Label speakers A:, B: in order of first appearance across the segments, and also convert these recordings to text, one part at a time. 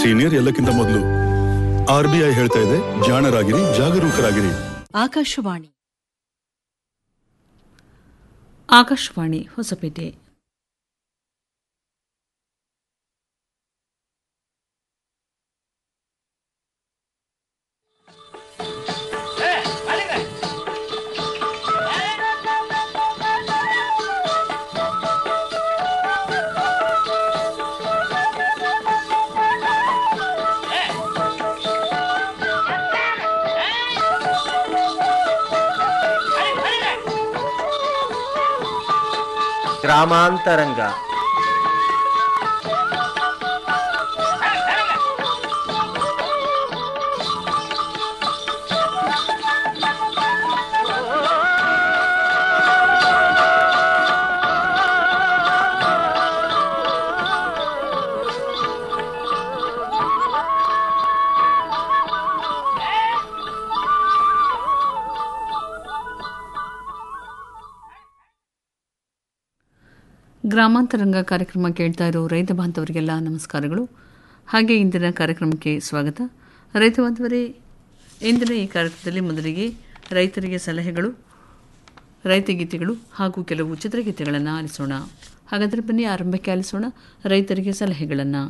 A: Senior ಎಲ್ಲಕ್ಕಿಂತ ಮೊದಲು R B I ಹೇಳ್ತಾ ಇದೆ ಜಾಣರಾಗಿರಿ ಜಾಗರೂಕರಾಗಿರಿ
B: ಆಕಾಶವಾಣಿ
C: ಆಕಾಶವಾಣಿ ಹೊಸಪೇಟೆ
D: ಗ್ರಾಮಾಂತರಂಗ
C: ಗ್ರಾಮಾಂತರಂಗ ಕಾರ್ಯಕ್ರಮ ಕೇಳ್ತಾ ಇರೋ ರೈತ ಬಾಂಧವರಿಗೆಲ್ಲ ನಮಸ್ಕಾರಗಳು ಹಾಗೆ ಇಂದಿನ ಕಾರ್ಯಕ್ರಮಕ್ಕೆ ಸ್ವಾಗತ ರೈತ ಬಾಂಧವರೇ ಇಂದಿನ ಈ ಕಾರ್ಯಕ್ರಮದಲ್ಲಿ ಮೊದಲಿಗೆ ರೈತರಿಗೆ ಸಲಹೆಗಳು ರೈತಗೀತೆಗಳು ಹಾಗೂ ಕೆಲವು ಚಿತ್ರಗೀತೆಗಳನ್ನು ಆಲಿಸೋಣ ಹಾಗಾದರೆ ಬನ್ನಿ ಆರಂಭಕ್ಕೆ ಆಲಿಸೋಣ ರೈತರಿಗೆ ಸಲಹೆಗಳನ್ನು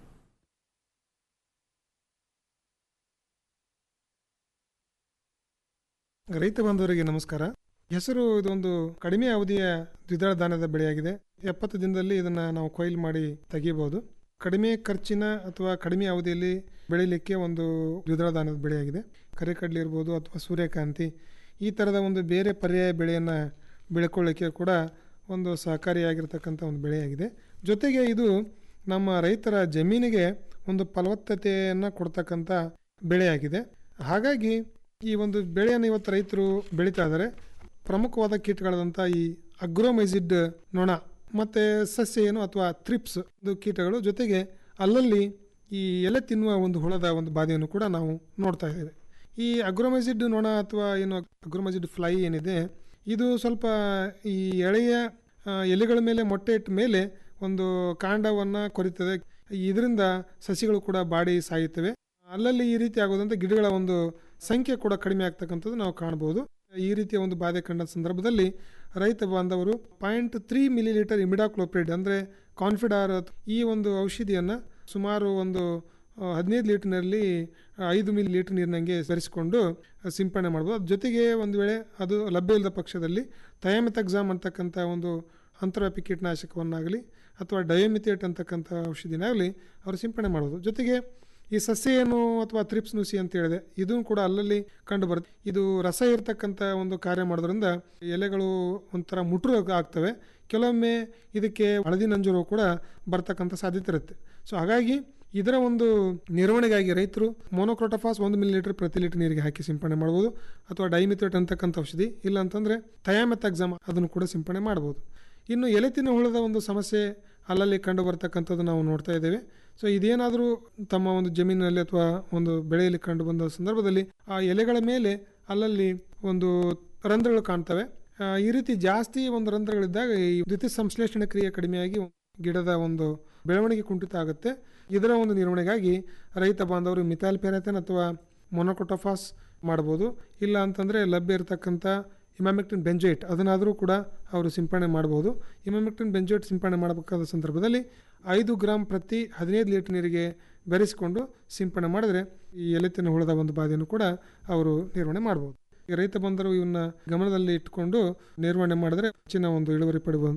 E: ರೈತ ಬಾಂಧವರಿಗೆ ನಮಸ್ಕಾರ ಹೆಸರು ಇದೊಂದು ಕಡಿಮೆ ಅವಧಿಯ ದ್ವಿದಳ ಧಾನ್ಯದ ಬೆಳೆಯಾಗಿದೆ ಎಪ್ಪತ್ತು ದಿನದಲ್ಲಿ ಇದನ್ನ ನಾವು ಕೊಯ್ಲು ಮಾಡಿ ತೆಗಿಬಹುದು ಕಡಿಮೆ ಖರ್ಚಿನ ಅಥವಾ ಕಡಿಮೆ ಅವಧಿಯಲ್ಲಿ ಬೆಳಿಲಿಕ್ಕೆ ಒಂದು ದ್ವಿದಳ ಧಾನ್ಯದ ಬೆಳೆಯಾಗಿದೆ ಕರಿಕಡ್ಲಿ ಇರ್ಬೋದು ಅಥವಾ ಸೂರ್ಯಕಾಂತಿ ಈ ಥರದ ಒಂದು ಬೇರೆ ಪರ್ಯಾಯ ಬೆಳೆಯನ್ನು ಬೆಳ್ಕೊಳ್ಳಿಕ್ಕೆ ಕೂಡ ಒಂದು ಸಹಕಾರಿಯಾಗಿರ್ತಕ್ಕಂಥ ಒಂದು ಬೆಳೆಯಾಗಿದೆ ಜೊತೆಗೆ ಇದು ನಮ್ಮ ರೈತರ ಜಮೀನಿಗೆ ಒಂದು ಫಲವತ್ತತೆಯನ್ನು ಕೊಡ್ತಕ್ಕಂಥ ಬೆಳೆಯಾಗಿದೆ ಹಾಗಾಗಿ ಈ ಒಂದು ಬೆಳೆಯನ್ನು ಇವತ್ತು ರೈತರು ಬೆಳೀತಾ ಇದ್ದಾರೆ ಪ್ರಮುಖವಾದ ಕೀಟಗಳಾದಂಥ ಈ ಅಗ್ರೋಮೈಸಿಡ್ ನೊಣ ಮತ್ತು ಸಸ್ಯ ಏನು ಅಥವಾ ಥ್ರಿಪ್ಸ್ ಇದು ಕೀಟಗಳು ಜೊತೆಗೆ ಅಲ್ಲಲ್ಲಿ ಈ ಎಲೆ ತಿನ್ನುವ ಒಂದು ಹುಳದ ಒಂದು ಬಾಧೆಯನ್ನು ಕೂಡ ನಾವು ನೋಡ್ತಾ ಇದ್ದೇವೆ ಈ ಅಗ್ರೋಮೈಸಿಡ್ ನೊಣ ಅಥವಾ ಏನು ಅಗ್ರೋಮೈಸಿಡ್ ಫ್ಲೈ ಏನಿದೆ ಇದು ಸ್ವಲ್ಪ ಈ ಎಳೆಯ ಆ, ಎಲೆಗಳ ಮೇಲೆ ಮೊಟ್ಟೆ ಇಟ್ಟ ಮೇಲೆ ಒಂದು ಕಾಂಡವನ್ನು ಕೊರಿತದೆ ಇದರಿಂದ ಸಸಿಗಳು ಕೂಡ ಬಾಡಿ ಸಾಯುತ್ತವೆ ಅಲ್ಲಲ್ಲಿ ಈ ರೀತಿ ಆಗೋದಂತ ಗಿಡಗಳ ಒಂದು ಸಂಖ್ಯೆ ಕೂಡ ಕಡಿಮೆ ಆಗ್ತಕ್ಕಂಥದ್ದು ನಾವು ಕಾಣಬಹುದು ಈ ರೀತಿಯ ಒಂದು ಬಾಧೆ ಕಂಡ ಸಂದರ್ಭದಲ್ಲಿ ರೈತ ಬಾಂಧವರು point three millilitre imidacloprid ಅಂದರೆ ಕಾನ್ಫಿಡಾರ್ ಈ ಒಂದು ಔಷಧಿಯನ್ನು ಸುಮಾರು ಒಂದು ಆ, ಹದಿನೈದು ಲೀಟರ್ನಲ್ಲಿ ಐದು ಮಿಲಿ ಲೀಟರ್ ನೀರಿನಂಗೆ ಬೆರೆಸಿಕೊಂಡು ಸಿಂಪಡಣೆ ಮಾಡ್ಬೋದು ಅದ್ರ ಜೊತೆಗೆ ಒಂದು ವೇಳೆ ಅದು ಲಭ್ಯ ಇಲ್ಲದ ಪಕ್ಷದಲ್ಲಿ ಥಯಾಮೆಥಕ್ಸಾಮ್ ಅಂತಕ್ಕಂಥ ಒಂದು ಅಂತರ್ವ್ಯಾಪಿ ಕೀಟನಾಶಕವನ್ನಾಗಲಿ ಅಥವಾ ಡಯೋಮಿಥೇಟ್ ಅಂತಕ್ಕಂಥ ಔಷಧಿನಾಗಲಿ ಅವರು ಸಿಂಪಡಣೆ ಮಾಡ್ಬೋದು ಜೊತೆಗೆ ಈ ಸಸ್ಯ ಏನು ಅಥವಾ ಥ್ರಿಪ್ಸ್ ನುಸಿ ಅಂತ ಹೇಳಿದೆ ಇದೂ ಕೂಡ ಅಲ್ಲಲ್ಲಿ ಕಂಡು ಬರುತ್ತೆ ಇದು ರಸ ಇರ್ತಕ್ಕಂಥ ಒಂದು ಕಾರ್ಯ ಮಾಡೋದ್ರಿಂದ ಎಲೆಗಳು ಒಂಥರ ಮುಟ್ರು ಆಗ್ತವೆ ಕೆಲವೊಮ್ಮೆ ಇದಕ್ಕೆ ಹಳದಿ ನಂಜೂರು ಕೂಡ ಬರ್ತಕ್ಕಂಥ ಸಾಧ್ಯತೆ ಇರುತ್ತೆ ಸೊ ಹಾಗಾಗಿ ಇದರ ಒಂದು ನಿರ್ವಹಣೆಗಾಗಿ ರೈತರು ಮೋನೋಕ್ರೋಟೋಫಾಸ್ ಒಂದು ಮಿಲಿ ಲೀಟರ್ ಪ್ರತಿ ಲೀಟರ್ ನೀರಿಗೆ ಹಾಕಿ ಸಿಂಪಡಣೆ ಮಾಡ್ಬೋದು ಅಥವಾ ಡೈಮಿಥೇಟ್ ಅಂತಕ್ಕಂಥ ಔಷಧಿ ಇಲ್ಲ ಅಂತಂದರೆ ಥಯಾಮೆಥಾಕ್ಸಮ್ ಅದನ್ನು ಕೂಡ ಸಿಂಪಡಣೆ ಮಾಡ್ಬೋದು ಇನ್ನು ಎಲೆ ತಿನ್ನೋ ಹುಳದ ಒಂದು ಸಮಸ್ಯೆ ಅಲ್ಲಲ್ಲಿ ಕಂಡು ಬರ್ತಕ್ಕಂಥದ್ದು ನಾವು ನೋಡ್ತಾ ಇದ್ದೇವೆ ಸೊ ಇದೇನಾದರೂ ತಮ್ಮ ಒಂದು ಜಮೀನಿನಲ್ಲಿ ಅಥವಾ ಒಂದು ಬೆಳೆಯಲ್ಲಿ ಕಂಡು ಬಂದ ಸಂದರ್ಭದಲ್ಲಿ ಆ ಎಲೆಗಳ ಮೇಲೆ ಅಲ್ಲಲ್ಲಿ ಒಂದು ರಂಧ್ರಗಳು ಕಾಣ್ತವೆ ಆ, ಈ ರೀತಿ ಜಾಸ್ತಿ ಒಂದು ರಂಧ್ರಗಳಿದ್ದಾಗ ಈ ದ್ವಿತೀಯ ಸಂಶ್ಲೇಷಣೆ ಕ್ರಿಯೆ ಕಡಿಮೆಯಾಗಿ ಗಿಡದ ಒಂದು ಬೆಳವಣಿಗೆ ಕುಂಠಿತ ಆಗುತ್ತೆ ಇದರ ಒಂದು ನಿರ್ವಹಣೆಗಾಗಿ ರೈತ ಬಾಂಧವರು ಮಿಥಾಲ್ ಪೆರಾಥೆನ್ ಅಥವಾ ಮೊನೊಕೊಟೋಫಾಸ್ ಮಾಡ್ಬೋದು ಇಲ್ಲ ಅಂತಂದರೆ ಲಭ್ಯ ಇರತಕ್ಕಂಥ ಇಮಾಮೆಕ್ಟಿನ್ ಬೆಂಜೈಟ್ ಅದನ್ನಾದರೂ ಕೂಡ ಅವರು ಸಿಂಪಡಣೆ ಮಾಡ್ಬೋದು ಇಮಾಮೆಕ್ಟಿನ್ ಬೆಂಜೈಟ್ ಸಿಂಪಡಣೆ ಮಾಡಬೇಕಾದ ಸಂದರ್ಭದಲ್ಲಿ ಐದು ಗ್ರಾಮ್ ಪ್ರತಿ ಹದಿನೈದು ಲೀಟರ್ ನೀರಿಗೆ ಬೆರೆಸಿಕೊಂಡು ಸಿಂಪಡಣೆ ಮಾಡಿದ್ರೆ ಈ ಎಲೆತಿನ ಹುಳದ ಒಂದು ಬಾಧೆಯನ್ನು ಕೂಡ ಅವರು ನಿರ್ವಹಣೆ ಮಾಡ್ಬೋದು ಈ ರೈತ ಬಂದರು ಇವನ್ನ ಗಮನದಲ್ಲಿ ಇಟ್ಕೊಂಡು ನಿರ್ವಹಣೆ ಮಾಡಿದ್ರೆ ಹೆಚ್ಚಿನ ಒಂದು ಇಳುವರಿ ಪಡಿಬೋದು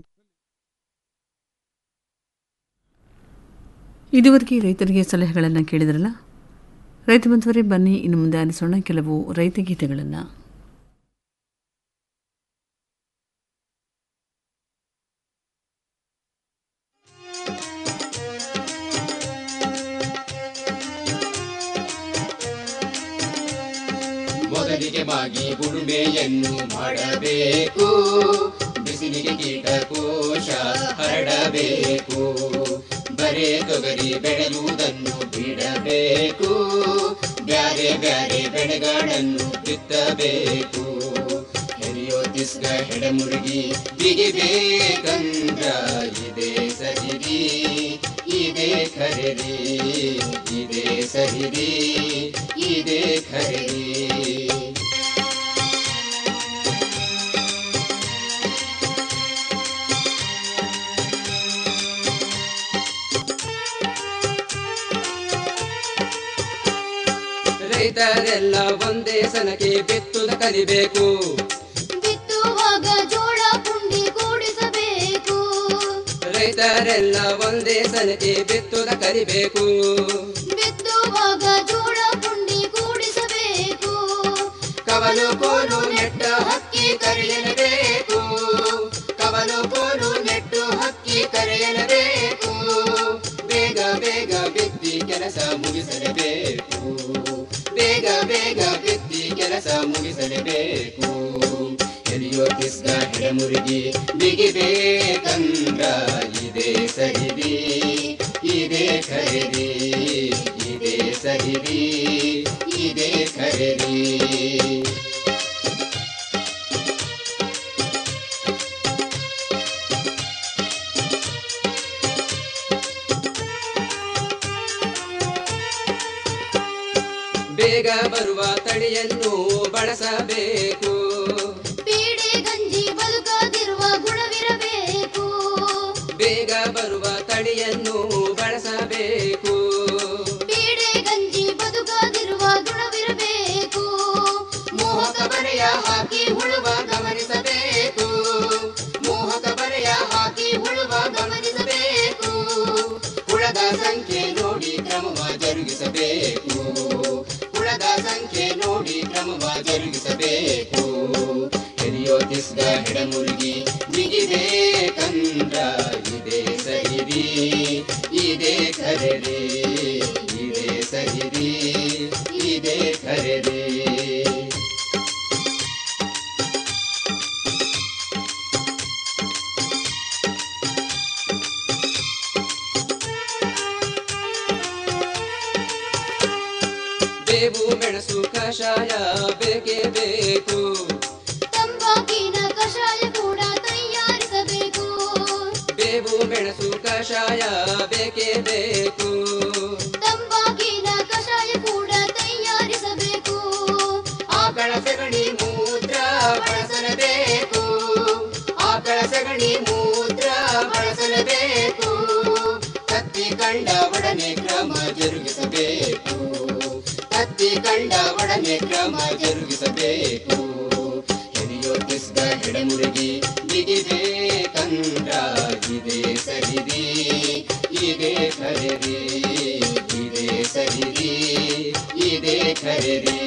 C: ಇದುವರೆಗೆ ರೈತರಿಗೆ ಸಲಹೆಗಳನ್ನು ಕೇಳಿದ್ರಲ್ಲ ರೈತ ಬಂಧುವರೇ ಬನ್ನಿ ಇನ್ನು ಮುಂದೆ ಆಲಿಸೋಣ ಕೆಲವು ರೈತ ಗೀತೆಗಳನ್ನು
F: ಮೊದಲಿಗೆ ಮಾಗಿ ಉಳುಮೆಯನ್ನು ಮಾಡಬೇಕು ಬಿಸಿಲಿಗೆ ಕೀಟಕೋಶ ಹರಡಬೇಕು ಬರೇ ತೊಗರಿ ಬೆಳೆಯುವುದನ್ನು ಬಿಡಬೇಕು ಬ್ಯಾರೆ ಬ್ಯಾರೆ ಬೆಳೆಗಳನ್ನು ಬಿತ್ತಬೇಕು ಹೆರಿಯೋ ತಿಸ್ಗ ಹೆಡಮುರುಗಿ ಬಿಗಿಬೇಕಂದ್ರ ಇದೆ ಸರಿರಿ ಇದೆ ಇದೇ ಖರೀದಿ ಇದೇ ಸಹಿರಿ ಇದೇ ಖರೀದಿ ರೈತರೆಲ್ಲ ಒಂದೇ ಸನಕ್ಕೆ ಬಿತ್ತುದ ಕಲಿಬೇಕು
B: ಬಿತ್ತುವಾಗ ಜೋಳ ಪುಂಡಿ ಕೂಡಿಸಬೇಕು
F: ರೈತರೆಲ್ಲ ಒಂದೇ ಸನಕ್ಕೆ ಬಿತ್ತುದ ಕಲಿಬೇಕು
B: ಬಿತ್ತುವಾಗ ಜೋಳ ಪುಂಡಿ ಕೂಡಿಸಬೇಕು
F: ಕವಲು ಕೋಲು ನೆಟ್ಟ ಹಕ್ಕಿ ಕರೆಯಲೇಬೇಕು ಕವಲು ಕೋಲು ನೆಟ್ಟು ಹಕ್ಕಿ ಕರೆಯಲೇಬೇಕು ಬೇಗ ಬೇಗ ಬಿತ್ತಿ ಕೆಲಸ ಮುಗಿಸಲೇಬೇಕು ಬೇಗ ಬೇಗ ಬಿತ್ತಿ ಕೆಲಸ ಮುಗಿಸಲೇಬೇಕು ಎಲಿಯೋ ಕಿಸ್ಗ ಹೆಡಮುರುಗಿ ಬಿಗಿಬೇಕಂದ್ರ ಇದೇ ಸಹಿದಿ ಇದೇ ಖರೀದಿ ಇದೇ ಸಹಿದಿ ಇದೇ ಖರೀದಿ ಬೇಗ ಬರುವ ತಳಿಯನ್ನು ಬಳಸಬೇಕು
B: ಪೀಡೆ ಗಂಜಿ ಬದುಕದಿರುವ ಗುಣವಿರಬೇಕು
F: ಬೇಗ ಬರುವ ತಳಿಯನ್ನು ಬಳಸಬೇಕು
B: ಪೀಡೆ ಗಂಜಿ ಬದುಕದಿರುವ ಗುಣವಿರಬೇಕು
F: ಮೋಹಕ ಬರೆಯ ಹಾಕಿ ಹುಳುವ ಗಮನಿಸಬೇಕು ಮೋಹಕ ಬರೆಯ ಹಾಕಿ ಹುಳುವ ಗಮನಿಸಬೇಕು ಹುಳದ ಸಂಖ್ಯೆ ನೋಡಿ ಕ್ರಮವ ಜರುಗಿಸಬೇಕು ಹುಳದ ಸಂಖ್ಯೆ ನೋಡಿ ಕ್ರಮವ ಜರುಗಿಸಬೇಕು ಎಲಿಯೋ ತಿಸ್ಗ ಹೆಡಮುರುಗಿ ಬಿಗಿಬೇಕಂದ್ರ ಇದೇ ಸಹಿರಿ ಇದೇ ಖರೀದಿ ಇದೇ ಸಹಿರಿ ಇದೇ ಖರೀದಿ ಬೇವು ಮೆಣಸು ಕಷಾಯ ಬೇಕೇ ಬೇಕು
B: ತಂಬಾಕಿನ ಕಷಾಯ ಕೂಡ ತಯಾರಿಸಬೇಕು
F: ಬೇವು ಮೆಣಸು ಕಷಾಯ ಬೇಕೇ ಬೇಕು
B: ತಂಬಾಕಿನ ಕಷಾಯ ಕೂಡ ತಯಾರಿಸಬೇಕು
F: ಆಕಳ ಸಗಣಿ ಮೂತ್ರ ಬಳಸಲೇಬೇಕು ಆಕಳ ಸಗಣಿ ಮೂತ್ರ ಬಳಸಲೇಬೇಕು ಕತ್ತಿ ಕಂಡ ಒಡನೆ ಕ್ರಮ ಜರುಗಿಸಬೇಕು ಕತ್ತಿ ಕಂಡ ಒಡನೆ ಕ್ರಮ ಜರುಗಿಸಬೇಕು ಎಲಿಯೋ ಕಿಸ್ಗ ಹೆಡಮುರುಗಿ ಬಿಗಿಬೇಕಂದ್ರ ಇದೇ ಸಹಿರಿ ಇದೇ ಖರೀದಿ ಇದೇ ಸಹಿರಿ ಇದೇ ಖರೀದಿ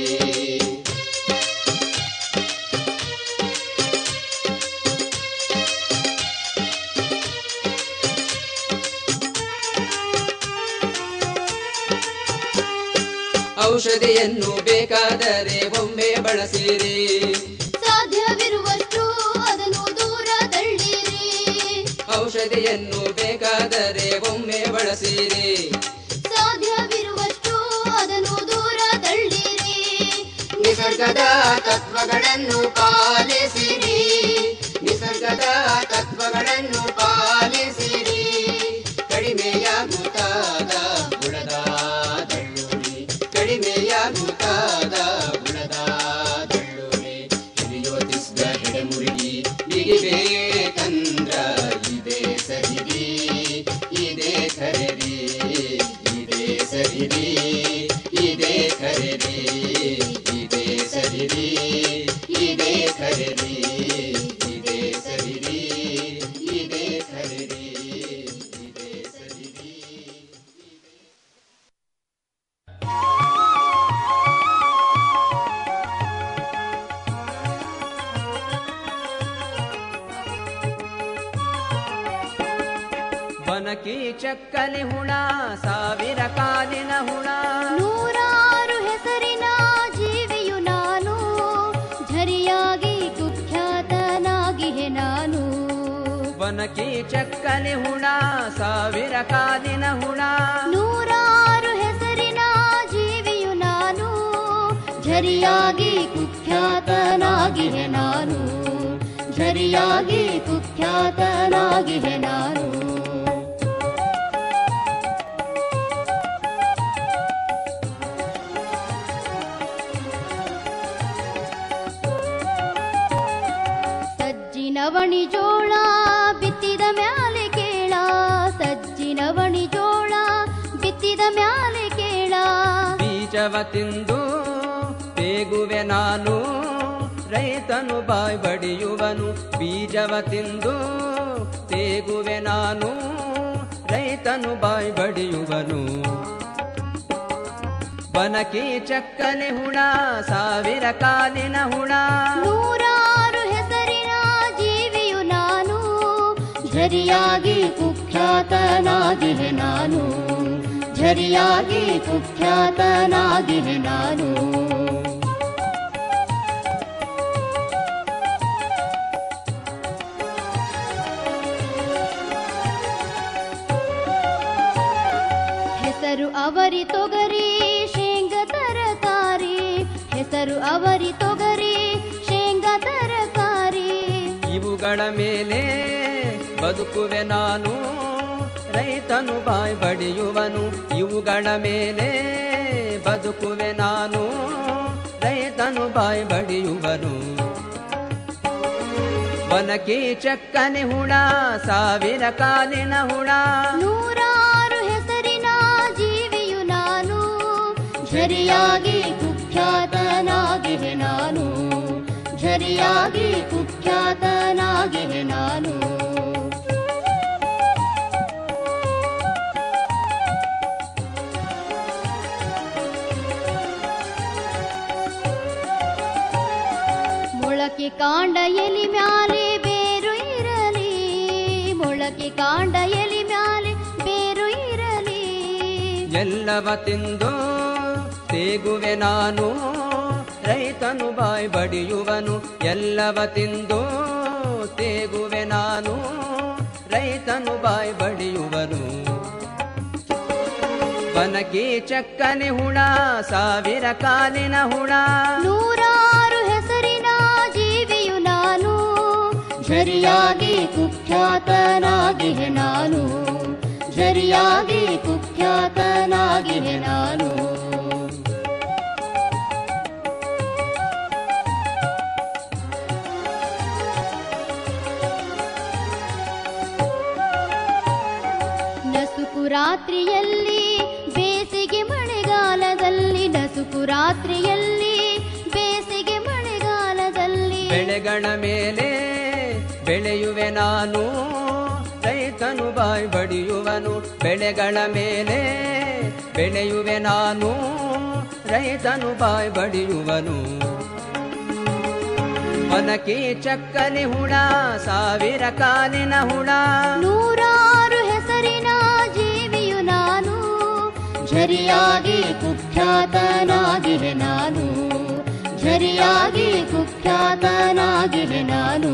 F: ಔಷಧಿಯನ್ನು ಬೇಕಾದರೆ ಒಮ್ಮೆ ಬಳಸಿರಿ
B: ಸಾಧ್ಯವಿರುವಷ್ಟು ಅದನ್ನು ದೂರ ತಳ್ಳಿರಿ
F: ಔಷಧಿಯನ್ನು ಬೇಕಾದರೆ ಒಮ್ಮೆ ಬಳಸಿರಿ
B: ಸಾಧ್ಯವಿರುವಷ್ಟು ಅದನ್ನು ದೂರ ತಳ್ಳಿರಿ
F: ನಿಸರ್ಗದ ತತ್ವಗಳನ್ನು ಪಾಲಿಸಿರಿ ನಿಸರ್ಗದ ತತ್ವಗಳನ್ನು ಪಾಲಿಸಿರಿ ಕಡಿಮೆಯಾಗುತ್ತಾದ ಗುಣದ ದಳ್ಳುರಿ ಕಡಿಮೆಯಾಗುತ್ತಾದ ಗುಣದ ದಳ್ಳುರಿ ಹಿರಿಯೋ ತಿಸ್ಗ ಹೆಡಮುರುಗಿ ಬಿಗಿಬೇಕಂದ್ರ ಇದೇ ಸಹಿರಿ ಇದೇ ಖರೀದಿ ಇದೇ ಸಹಿರಿ ಇದೇ ಖರೀದಿ ಇದೇ ಸಹಿರಿ ಇದೇ ಖರೀದಿ ಇದೇ ಸಹಿರಿ ಇದೇ ಖರೀದಿ ಇದೇ ಸಹಿರಿ
D: ಬನಕಿ ಚಕ್ಕಲಿ ಹುಣ ಸಾವಿರ ಕಾಲಿನ ಹುಣ
B: ನೂರಾರು ಹೆಸರಿನ ಜೀವಿಯು ನಾನು ಝರಿಯಾಗಿ ಕುಖ್ಯಾತನಾಗಿಹೆ ನಾನು
D: ಬನಕಿ ಚಕ್ಕಲಿ ಹುಣ ಸಾವಿರ ಕಾಲಿನ ಹುಣ
B: ನೂರಾರು ಹೆಸರಿನ ಜೀವಿಯು ನಾನು ಝರಿಯಾಗಿ ಕುಖ್ಯಾತನಾಗಿಹೆ ನಾನು ಝರಿಯಾಗಿ ಕುಖ್ಯಾತನಾಗಿಹೆ ನಾನು ನವಣಿ ಜೋಳ ಬಿತ್ತಿದ ಮ್ಯಾಲೆ ಕೇಳ ಸಜ್ಜಿನವಣಿ ಜೋಳ ಬಿತ್ತಿದ ಮ್ಯಾಲೆ ಕೇಳ
D: ಬೀಜವ ತಿಂದು ತೇಗುವೆ ನಾನು ರೈತನು ಬಾಯ್ ಬಡಿಯುವನು ಬೀಜವ ತಿಂದು ತೇಗುವೆ ನಾನು ರೈತನು ಬಾಯ್ ಬಡಿಯುವನು ಬನಕಿ ಚಕ್ಕನೆ ಹುಣ ಸಾವಿರ ಕಾಲಿನ ಹುಣ
B: ನೂರಾರು ಹೆಸರಿನ ಜೀವಿಯು ನಾನು ಝರಿಯಾಗಿ ಕುಖ್ಯಾತನಾಗಿಹೆ ನಾನು ಝರಿಯಾಗಿ ಕುಖ್ಯಾತನಾಗಿಹೆ ನಾನು ಹೆಸರು ಅವರಿ ತೊಗರಿ ಶೇಂಗ ತರಕಾರಿ ಹೆಸರು ಅವರಿ ತೊಗರಿ ಶೇಂಗ ತರಕಾರಿ
D: ಇವುಗಳ ಮೇಲೆ ಬದುಕುವೆ ನಾನು ರೈತನು ಬಾಯ್ ಬಡಿಯುವನು ಇವುಗಳ ಮೇಲೆ ಬದುಕುವೆ ನಾನು ರೈತನು ಬಾಯ್ ಬಡಿಯುವನು ವನಕಿ ಚಕ್ಕನೆ ಹುಣ ಸಾವಿರ ಕಾಲಿನ ಹುಣ
B: ನೂರಾರು ಹೆಸರಿನ ಜೀವಿಯು ನಾನು ಝರಿಯಾಗಿ ಕುಖ್ಯಾತನಾಗಿಹೆ ನಾನು ಝರಿಯಾಗಿ ಕುಖ್ಯಾತನಾಗಿಹೆ ನಾನು ಮೊಳಕೆ ಕಾಂಡ ಎಲಿ ಮ್ಯಾಲೆ ಬೇರು ಇರಲಿ ಮೊಳಕೆ ಕಾಂಡ ಎಲಿ ಮ್ಯಾಲೆ ಬೇರು ಇರಲಿ
D: ಎಲ್ಲವ ತಿಂದು ತೇಗುವೆ ನಾನು ರೈತನು ಬಾಯ್ ಬಡಿಯುವನು ಎಲ್ಲವ ತಿಂದು ತೇಗುವೆ ನಾನು ರೈತನು ಬಾಯ್ ಬಡಿಯುವನು ಬನಕಿ ಚಕ್ಕನೆ ಹುಣ ಸಾವಿರ ಕಾಲಿನ ಹುಣ
B: ನೂರಾರು ಹೆಸರಿನ ಜೀವಿಯು ನಾನು ಝರಿಯಾಗಿ ಕುಖ್ಯಾತನಾಗಿಹೆ ನಾನು ಝರಿಯಾಗಿ ಕುಖ್ಯಾತನಾಗಿಹೆ ನಾನು ನಸುಕು ರಾತ್ರಿಯಲ್ಲಿ ಬೇಸಿಗೆ ಮಳೆಗಾಲದಲ್ಲಿ ನಸುಕು ರಾತ್ರಿಯಲ್ಲಿ ಬೇಸಿಗೆ ಮಳೆಗಾಲದಲ್ಲಿ
D: ಬೆಳೆಗಳ ಮೇಲೆ ಬೆಳೆಯುವೆ ನಾನು ರೈತನು ಬಾಯ್ ಬಡಿಯುವನು ಬೆಳೆಗಳ ಮೇಲೆ ಬೆಳೆಯುವೆ ನಾನು ರೈತನು ಬಾಯ್ ಬಡಿಯುವನು ಒನಕಿ ಚಕ್ಕಲಿ ಹುಣ ಸಾವಿರ ಕಾಲಿನ ಹುಣ
B: ನೂರಾರು ಹೆಸರಿನ ಜೀವಿಯು ನಾನು ಝರಿಯಾಗಿ ಕುಖ್ಯಾತನಾಗಿಹೆ ನಾನು ಝರಿಯಾಗಿ ಕುಖ್ಯಾತನಾಗಿಹೆ ನಾನು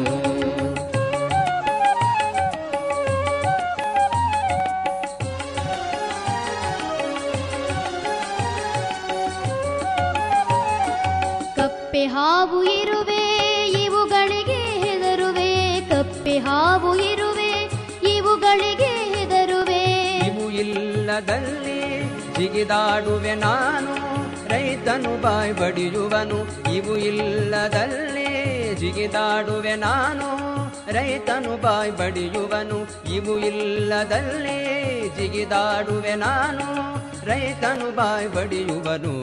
B: ಕಪ್ಪೆ ಹಾವು ಇರುವೆ ಇವುಗಳಿಗೆ ಹೆದರುವೆ ಕಪ್ಪೆ ಹಾವು ಇರುವೆ ಇವುಗಳಿಗೆ ಹೆದರುವೆ
D: ಇವು ಇಲ್ಲದಲ್ಲಿ ಜಿಗಿದಾಡುವೆ ನಾನು ರೈತನು ಬಾಯ್ ಬಡಿಯುವನು ಇವು ಇಲ್ಲದಲ್ಲಿ ಜಿಗಿದಾಡುವೆ ನಾನು ರೈತನು ಬಾಯ್ ಬಡಿಯುವನು ಇವು ಇಲ್ಲದಲ್ಲಿ ಜಿಗಿದಾಡುವೆ ನಾನು ರೈತನು ಬಾಯ್ ಬಡಿಯುವನು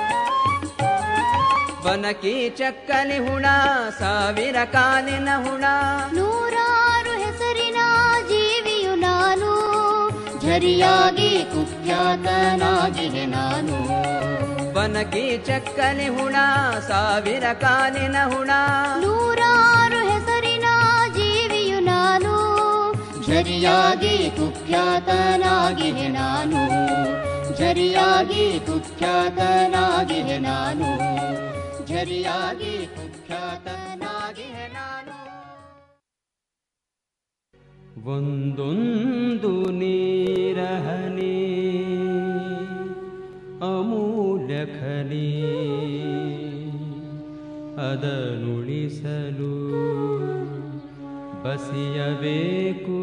D: ಬನಕಿ ಚಕ್ಕಲಿ ಹುಣ ಸಾವಿರ ಕಾಲಿನ ಹುಣ
B: ನೂರಾರು ಹೆಸರಿನ ಜೀವಿಯು ನಾನು ಝರಿಯಾಗಿ ಕುಖ್ಯಾತನಾಗಿಹೆ ನಾನು
D: ಬನಕಿ ಚಕ್ಕಲಿ ಹುಣ ಸಾವಿರ ಕಾಲಿನ ಹುಣ
B: ನೂರಾರು ಹೆಸರಿನ ಜೀವಿಯು ನಾನು ಝರಿಯಾಗಿ ಕುಖ್ಯಾತನಾಗಿಹೆ ನಾನು ಝರಿಯಾಗಿ ಕುಖ್ಯಾತನಾಗಿಹೆ ನಾನು ಝರಿಯಾಗಿ ಕುಖ್ಯಾತನಾಗಿಹೆ ನಾನು
D: ಒಂದೊಂದು ನೀರಹನಿ ಅಮೂಲ್ಯ ಖನಿ ಅದನುಳಿಸಲು ಬಸಿಯಬೇಕು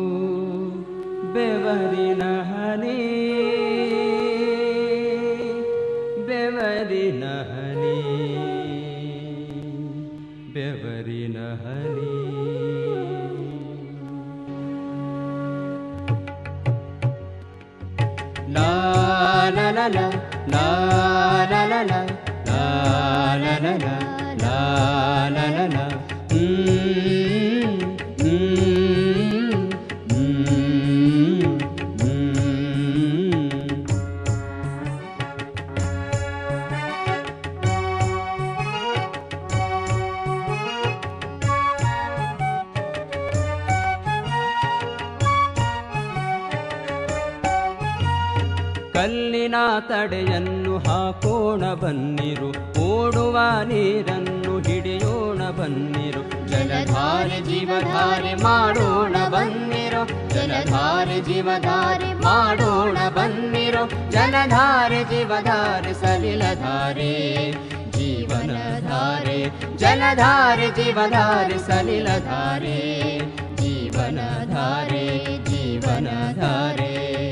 D: ಬೆವರಿನ ಹನಿ ಬೆವರಿನ ಹನಿ ಬೆವರಿನ ಹನಿ la la la la la la la la la la la la la la la Mm, mm, mm, mm. ಕಲ್ಲಿನ ತಡೆಯನ್ನು ಹಾಕೋಣ ಬನ್ನಿರು ಓಡುವ ನೀರನ್ನು ಹಿಡಿಯೋಣ ಬನ್ನಿರು ಜಲಧಾರೆ ಜೀವಧಾರೆ ಮಾಡೋಣ ಬನ್ನಿರು ಜಲಧಾರೆ ಜೀವಧಾರೆ ಮಾಡೋಣ ಬನ್ನಿರು ಜಲಧಾರೆ ಜೀವಧಾರೆ ಸಲಿಲಧಾರೆ ಜೀವನಧಾರೆ ಜಲಧಾರೆ ಜೀವಧಾರೆ ಸಲಿಲಧಾರೆ ಜೀವನಧಾರೆ ಜೀವನಧಾರೆ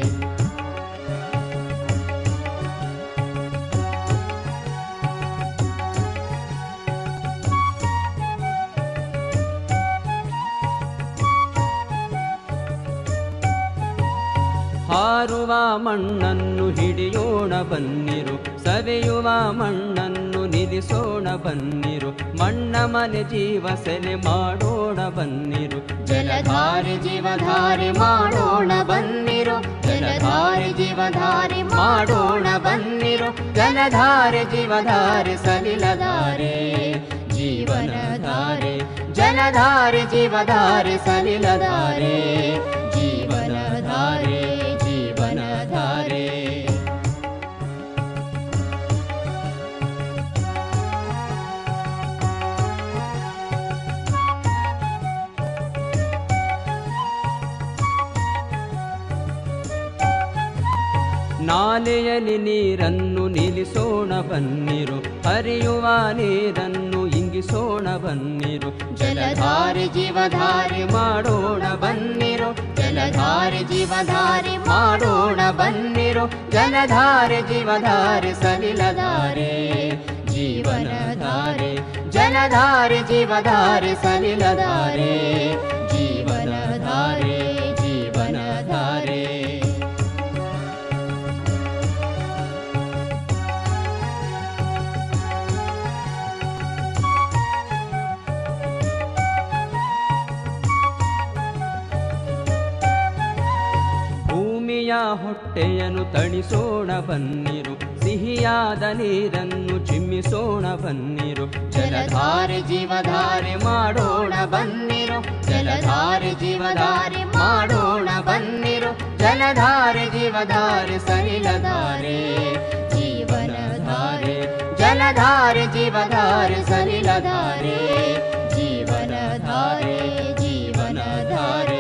D: ಹಾರುವ ಮಣ್ಣನ್ನು ಹಿಡಿಯೋಣ ಬನ್ನಿರು ಸವೆಯುವ ಮಣ್ಣನ್ನು ನಿಲ್ಲಿಸೋಣ ಬನ್ನಿರು ಮಣ್ಣ ಮನೆ ಜೀವ ಸೆಲೆ ಮಾಡೋಣ ಬನ್ನಿರು ಜಲಧಾರೆ ಜೀವಧಾರೆ ಮಾಡೋಣ ಬನ್ನಿರು ಜಲಧಾರೆ ಜೀವಧಾರೆ ಮಾಡೋಣ ಬನ್ನಿರು ಜಲಧಾರೆ ಜೀವಧಾರೆ ಸಲಿಲಧಾರೆ ಜೀವನಧಾರೆ ಜಲಧಾರೆ ಜೀವಧಾರೆ ಸಲಿಲಧಾರೆ ಜೀವನಧಾರೆ ಜೀವನಧಾರೆ ನಾಲೆಯಲ್ಲಿ ನೀರನ್ನು ನಿಲ್ಲಿಸೋಣ ಬನ್ನಿರು ಹರಿಯುವ ನೀರನ್ನು ಇಂಗಿಸೋಣ ಬನ್ನಿರು ಜಲಧಾರೆ ಜೀವಧಾರೆ ಮಾಡೋಣ ಬನ್ನಿರು ಜಲಧಾರೆ ಜೀವಧಾರೆ ಮಾಡೋಣ ಬನ್ನಿರು ಜಲಧಾರೆ ಜೀವಧಾರೆ ಸಲಿಲಧಾರೆ ಜೀವನಧಾರೆ ಜಲಧಾರೆ ಜೀವಧಾರೆ ಸಲಿಲಧಾರೆ ಜೀವನಧಾರೆ ಜೀವನಧಾರೆ ಭೂಮಿಯ ಹೊಟ್ಟೆಯನ್ನು ತಣಿಸೋಣ ಬನ್ನಿರು ಸಿಹಿಯಾದ ನೀರನ್ನು ಚಿಮ್ಮಿಸೋಣ ಬನ್ನಿರು ಜಲಧಾರೆ ಜೀವಧಾರೆ ಮಾಡೋಣ ಬನ್ನಿರು ಜಲಧಾರೆ ಜೀವಧಾರೆ ಮಾಡೋಣ ಬನ್ನಿರು ಜಲಧಾರೆ ಜೀವಧಾರೆ ಸಲಿಲಧಾರೆ ಜೀವನಧಾರೆ ಜಲಧಾರೆ ಜೀವಧಾರೆ ಸಲಿಲಧಾರೆ ಜೀವನಧಾರೆ ಜೀವನಧಾರೆ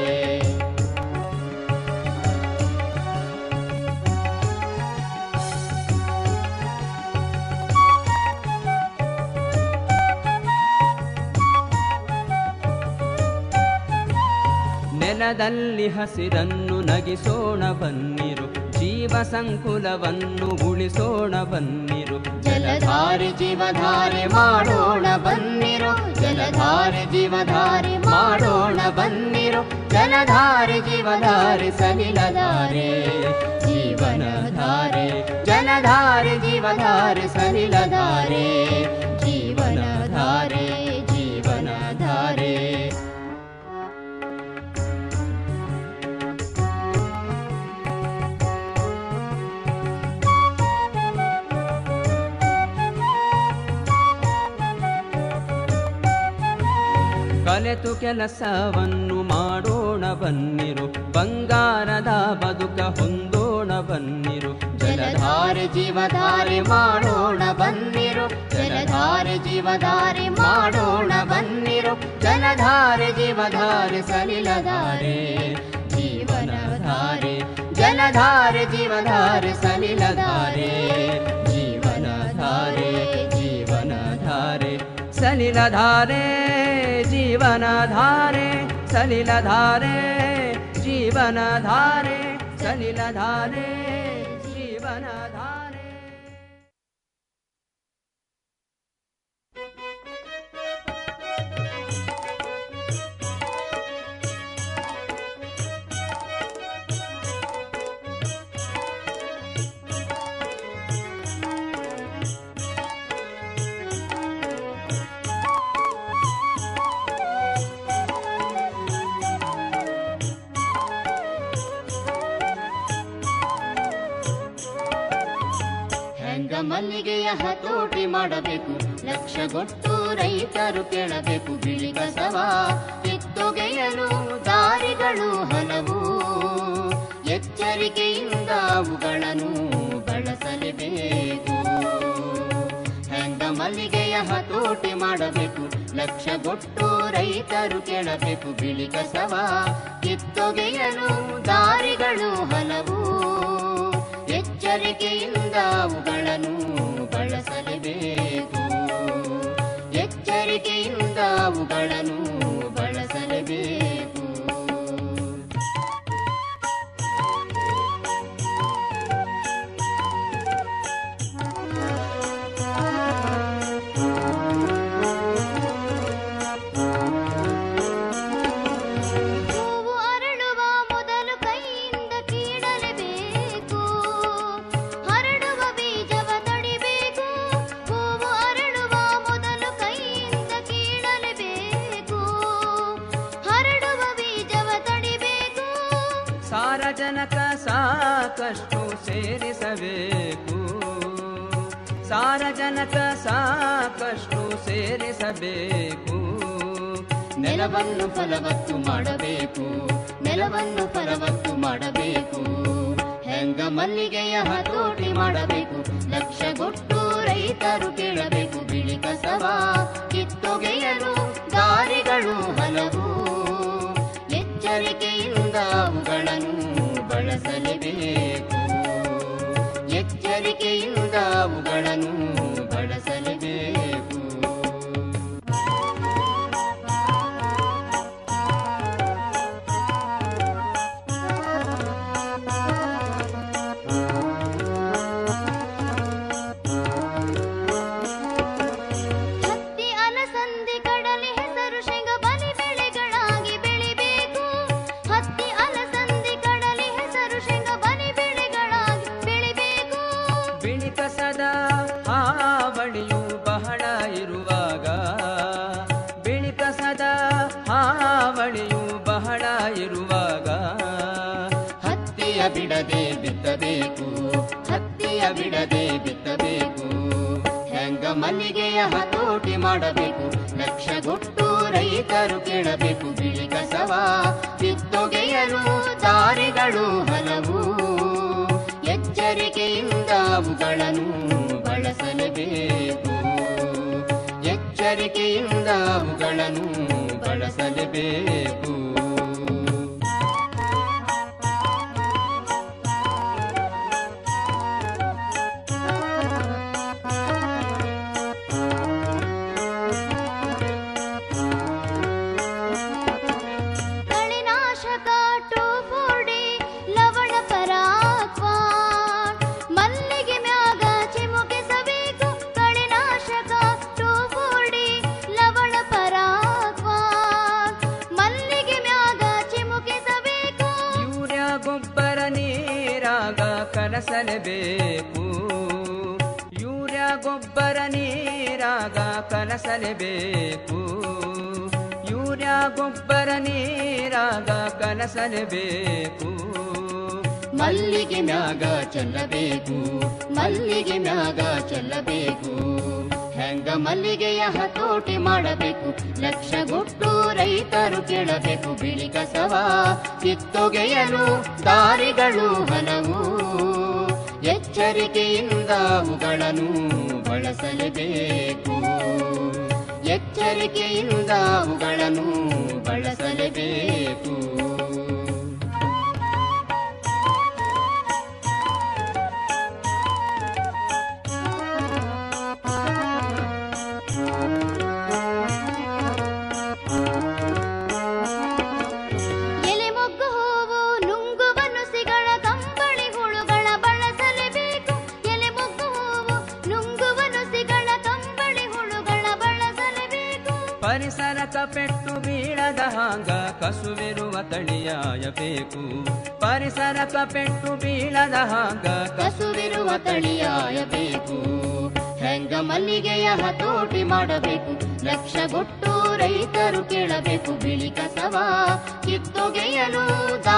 D: ನೆಲದಲ್ಲಿ ಹಸಿರನ್ನು ನಗಿಸೋಣ ಬನ್ನಿರು ಜೀವ ಸಂಕುಲವನ್ನು ಉಳಿಸೋಣ ಬನ್ನಿರು ಜಲಧಾರೆ ಜೀವಧಾರೆ ಮಾಡೋಣ ಬನ್ನಿರು ಜಲಧಾರೆ ಜೀವಧಾರೆ ಮಾಡೋಣ ಬನ್ನಿರು ಜಲಧಾರೆ ಜೀವಧಾರೆ ಸಲಿಲಧಾರೆ ಜೀವನಧಾರೆ ಜಲಧಾರೆ ಜೀವಧಾರೆ ಸಲಿಲಧಾರೆ ಜೀವನಧಾರೆ ಜೀವನಧಾರೆ ಕಲೆತು ಕೆಲಸವನ್ನು ಮಾಡೋಣ ಬನ್ನಿರು ಬಂಗಾರದ ಬದುಕ ಹೊಂದೋಣ ಬನ್ನಿರು ಜಲಧಾರೆ ಜೀವಧಾರೆ ಮಾಡೋಣ ಬನ್ನಿರು ಜಲಧಾರೆ ಜೀವಧಾರೆ ಮಾಡೋಣ ಬನ್ನಿರು ಜಲಧಾರೆ ಜೀವಧಾರೆ ಸಲಿಲಧಾರೆ ಜೀವನಧಾರೆ ಜಲಧಾರೆ ಜೀವಧಾರೆ ಸಲಿಲಧಾರೆ ಜೀವನಧಾರೆ ಜೀವನಧಾರೆ ಸಲಿಲಧಾರೆ ಜೀವನಧಾರೆ ಸಲಿಲಧಾರೆ ಜೀವನಧಾರೆ ಸಲಿಲಧಾರೆ ಜೀವನಧಾರೆ
B: ಹೆಂಗ ಮಲ್ಲಿಗೆಯ ಹತೋಟಿ ಮಾಡಬೇಕು ಲಕ್ಷಗೊಟ್ಟು ರೈತರು ಕೇಳಬೇಕು ಬಿಳಿ ಕಸವ ಕಿತ್ತೊಗೆಯಲು ದಾರಿಗಳು ಹಲವು ಎಚ್ಚರಿಕೆಯಿಂದ ಅವುಗಳನ್ನು ಬಳಸಲೇಬೇಕು ಹೆಂಗ ಮಲ್ಲಿಗೆಯ ಹತೋಟಿ ಮಾಡಬೇಕು ಲಕ್ಷಗೊಟ್ಟು ರೈತರು ಕೇಳಬೇಕು ಬಿಳಿ ಕಸವ ಕಿತ್ತೊಗೆಯಲು ದಾರಿಗಳು ಹಲವು ಎಚ್ಚರಿಕೆಯಿಂದ ಅವುಗಳನ್ನು ಬಳಸಲೇಬೇಕು ಎಚ್ಚರಿಕೆಯಿಂದ ಅವುಗಳನ್ನು ಬಳಸಲೇಬೇಕು ಹೂವು ಅರಳುವ ಮೊದಲು ಕೈಯಿಂದ ಕೀಳಲೇಬೇಕು ಹರಡುವ ಬೀಜವ ತಡಿಬೇಕು ಹೂವು ಅರಳುವ ಮೊದಲು ಕೈಯಿಂದ ಕೀಳಲೇಬೇಕು ಹರಡುವ ಬೀಜವ ತಡಿಬೇಕು
D: ಸಾರಜನಕ ಸಾಕಷ್ಟು ಸೇರಿಸಬೇಕು ಸಾರಜನಕ ಸಾಕಷ್ಟು ಸೇರಿಸಬೇಕು
B: ನೆಲವನ್ನು ಫಲವತ್ತು ಮಾಡಬೇಕು ನೆಲವನ್ನು ಫಲವತ್ತು ಮಾಡಬೇಕು ಹೆಂಗ ಮಲ್ಲಿಗೆಯ ಹತೋಟಿ ಮಾಡಬೇಕು ಲಕ್ಷಗೊಟ್ಟು ರೈತರು ಕೇಳಬೇಕು ಬಿಳಿ ಕಸವ ಕಿತ್ತೊಗೆಯಲು ದಾರಿಗಳು ಹಲವು ಎಚ್ಚರಿಕೆಯಿಂದ ಅವುಗಳನ್ನು ಬಳಸಲೇಬೇಕು ಎಚ್ಚರಿಕೆಯಿಂದ ಅವುಗಳನ್ನು ಬಳಸಲೇಬೇಕು ಹತ್ತಿ ಅಲಸಂದಿ ಕಡಲೆ ಹೆಸರು ಶೇಂಗ ಬಲಿ ಬೆಳೆಗಳಾಗಿ ಬೆಳಿಬೇಕು ಹತ್ತಿ ಅಲಸಂದಿ ಕಡಲೆ ಹೆಸರು ಶೇಂಗ ಬಲಿ ಬೆಳೆಗಳಾಗಿ ಬೆಳಿಬೇಕು
D: ಬಿಳಿ ಕಸದ ಹಾವಳಿಯು ಬಹಳ ಇರುವಾಗ ಬಿಳಿ ಕಸದ ಹಾವಳಿಯು ಬಹಳ ಇರುವಾಗ
B: ಹತ್ತಿಯ ಬಿಡದೆ ಬಿತ್ತಬೇಕು ಹತ್ತಿಯ ಬಿಡದೆ ಬಿತ್ತಬೇಕು ಹೆಂಗ ಮಲ್ಲಿಗೆಯ ಹತೋಟಿ ಮಾಡಬೇಕು ಲಕ್ಷಗೊಟ್ಟು ರೈತರು ಕೇಳಬೇಕು ಬಿಳಿ ಕಸವ ಕಿತ್ತೊಗೆಯಲು ದಾರಿಗಳು ಹಲವು ಎಚ್ಚರಿಕೆಯಿಂದ ಅವುಗಳನ್ನು ಬಳಸಲೇಬೇಕು ಎಚ್ಚರಿಕೆಯಿಂದ ಅವುಗಳನ್ನು ಬಳಸಲೇಬೇಕು ಕಳೆನಾಶಕ ಟೋಫೋಡಿ ಲವಣ ಪರಾಕ್ವಾನ್ ಮಲ್ಲಿಗೆ ಮ್ಯಾಗ ಚಿಮುಕಿಸಬೇಕು ಕಳೆನಾಶಕ ಟೋಫೋಡಿ ಲವಣ ಪರಾಕ್ವಾನ್ ಮಲ್ಲಿಗೆ ಮ್ಯಾಗ ಚಿಮುಕಿಸಬೇಕು
D: ಯೂರಿಯಾ ಗೊಬ್ಬರ ನೀರಾಗ ಕಲಸಲೇಬೇಕು ಯೂರಿಯಾ ಗೊಬ್ಬರ ನೀರಾಗ ಕಲಸಲೇಬೇಕು ಯೂರಿಯಾ ಗೊಬ್ಬರ ನೀರಾಗ ಕಲಸಲೇಬೇಕು
B: ಮಲ್ಲಿಗೆ ಮ್ಯಾಗ ಚೆಲ್ಲಬೇಕು ಮಲ್ಲಿಗೆ ಮ್ಯಾಗ ಚೆಲ್ಲಬೇಕು ಹೆಂಗ ಮಲ್ಲಿಗೆಯ ಹತೋಟಿ ಮಾಡಬೇಕು ಲಕ್ಷಗೊಟ್ಟು ರೈತರು ಕೇಳಬೇಕು ಬಿಳಿ ಕಸವ ಕಿತ್ತೊಗೆಯಲು ದಾರಿಗಳು ಹಲವು ಎಚ್ಚರಿಕೆಯಿಂದ ಅವುಗಳನ್ನು ಬಳಸಲೇಬೇಕು ಎಚ್ಚರಿಕೆಯಿಂದ ಅವುಗಳನ್ನು ಬಳಸಲೇಬೇಕು ಎಲೆ ಮೊಗ್ಗು ಹೂವು ನುಂಗುವ ನುಸಿಗಳ ಕಂಬಳಿ ಹುಳುಗಳ ಬಳಸಲೇಬೇಕು ಎಲೆ ಮೊಗ್ಗು ಹೂವು ನುಂಗುವ ನುಸಿಗಳ ಕಂಬಳಿ ಹುಳುಗಳ ಬಳಸಲೇಬೇಕು
D: ಪರಿಸರಕ ಪೆಟ್ಟು ಬೀಳದ ಹಾಂಗ ಕಸುವಿರುವ ತಳಿಯಾಯಬೇಕು ಪರಿಸರಕ ಪೆಟ್ಟು ಬೀಳದ ಹಾಂಗ
B: ಕಸುವಿರುವ ತಳಿಯಾಯಬೇಕು ಹೆಂಗ ಮಲ್ಲಿಗೆಯ ಹತೋಟಿ ಮಾಡಬೇಕು ಲಕ್ಷಗೊಟ್ಟು ರೈತರು ಕೇಳಬೇಕು ಬಿಳಿ ಕಸವ ಕಿತ್ತೊಗೆಯಲು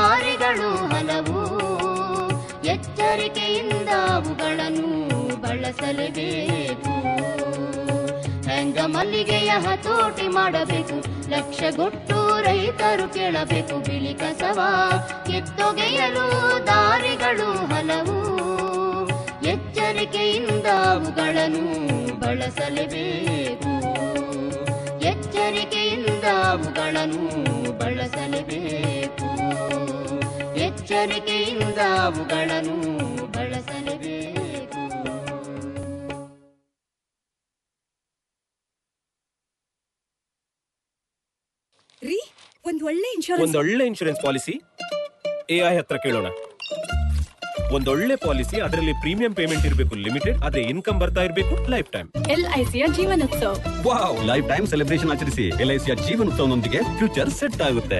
B: ದಾರಿಗಳು ಹಲವು ಎಚ್ಚರಿಕೆಯಿಂದ ಅವುಗಳನ್ನು ಬಳಸ ಬಳಸಲೇಬೇಕು ಹೆಂಗ ಮಲ್ಲಿಗೆಯ ಹತೋಟಿ ಮಾಡಬೇಕು ಲಕ್ಷಗೊಟ್ಟು ರೈತರು ಕೇಳಬೇಕು ಬಿಳಿ ಕಸವ ಕಿತ್ತೊಗೆಯಲು ದಾರಿಗಳು ಹಲವು ಎಚ್ಚರಿಕೆಯಿಂದ ಅವುಗಳನ್ನು ಬಳಸಲೇಬೇಕು ಎಚ್ಚರಿಕೆಯಿಂದ ಅವುಗಳನ್ನು ಬಳಸಲೇಬೇಕು ಎಚ್ಚರಿಕೆಯಿಂದ ಅವುಗಳನ್ನು ಬಳಸಲೇಬೇಕು
G: ರೀ ಒಂದ್ ಒಳ್ಳೆ ಇನ್ಶೂರೆನ್ಸ್
H: ಒಂದೊಳ್ಳೆ ಇನ್ಶೂರೆನ್ಸ್ ಪಾಲಿಸಿ ಎ ಐ ಹತ್ರ ಕೇಳೋಣ ಒಂದೊಳ್ಳೆ ಪಾಲಿಸಿ ಅದರಲ್ಲಿ ಪ್ರೀಮಿಯಂ ಪೇಮೆಂಟ್ ಇರಬೇಕು ಲಿಮಿಟೆಡ್ ಅದೇ ಇನ್ಕಮ್ ಬರ್ತಾ ಇರಬೇಕು ಲೈಫ್ ಟೈಮ್
G: ಎಲ್ ಐ ಸಿಯ Jeevanotsava
H: wow life time celebration ಆಚರಿಸಿ ಎಲ್ ಐ ಸಿಯ ಜೀವನೋತ್ಸವನೊಂದಿಗೆ ಫ್ಯೂಚರ್ ಸೆಟ್ ಆಗುತ್ತೆ